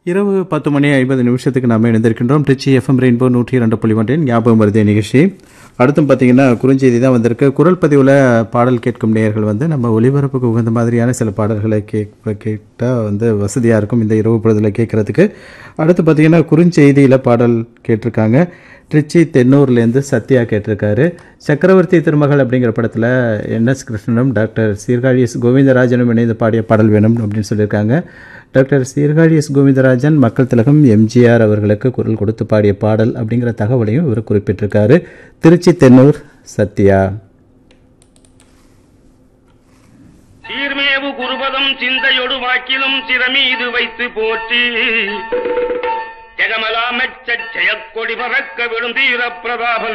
இரவு பத்து மணி ஐம்பது நிமிஷத்துக்கு நாம் இணைந்திருக்கின்றோம் திருச்சி எஃப்எம் ரெயின்போ நூற்றி இரண்டு புள்ளி ஒன்றின் ஞாபகம் வருதே நிகழ்ச்சி அடுத்தும் பார்த்தீங்கன்னா குறுஞ்செய்தி தான் வந்திருக்கு குரல் பதிவில் பாடல் கேட்கும் நேயர்கள் வந்து நம்ம ஒளிபரப்புக்கு உகந்த மாதிரியான சில பாடல்களை கேட்க கேட்டால் வந்து வசதியாக இருக்கும் இந்த இரவு பொழுதில் கேட்குறதுக்கு அடுத்து பார்த்தீங்கன்னா குறுஞ்செய்தியில் பாடல் கேட்டிருக்காங்க திருச்சி தென்னூர்லேருந்து சத்யா கேட்டிருக்காரு சக்கரவர்த்தி திருமகள் அப்படிங்கிற படத்தில் என்எஸ் கிருஷ்ணனும் டாக்டர் சீர்காழி எஸ் கோவிந்தராஜனும் இணைந்து பாடிய பாடல் வேணும் அப்படின்னு சொல்லியிருக்காங்க டாக்டர் சீர்காழி எஸ் கோவிந்தராஜன் மக்கள் திலகம் எம்ஜிஆர் அவர்களுக்கு குரல் கொடுத்து பாடிய பாடல் அப்படிங்கிற தகவலையும் இவர் குறிப்பிட்டிருக்காரு திருச்சி தென்னூர் சத்யா சீர்மேவு குருபதம் சிந்தையொடு வாக்கிலும் சிறமீது வைத்து போற்றி ஜெகமலாமெச்ச ஜெயக்கொடி பறக்க விடும் தீர பிரதாப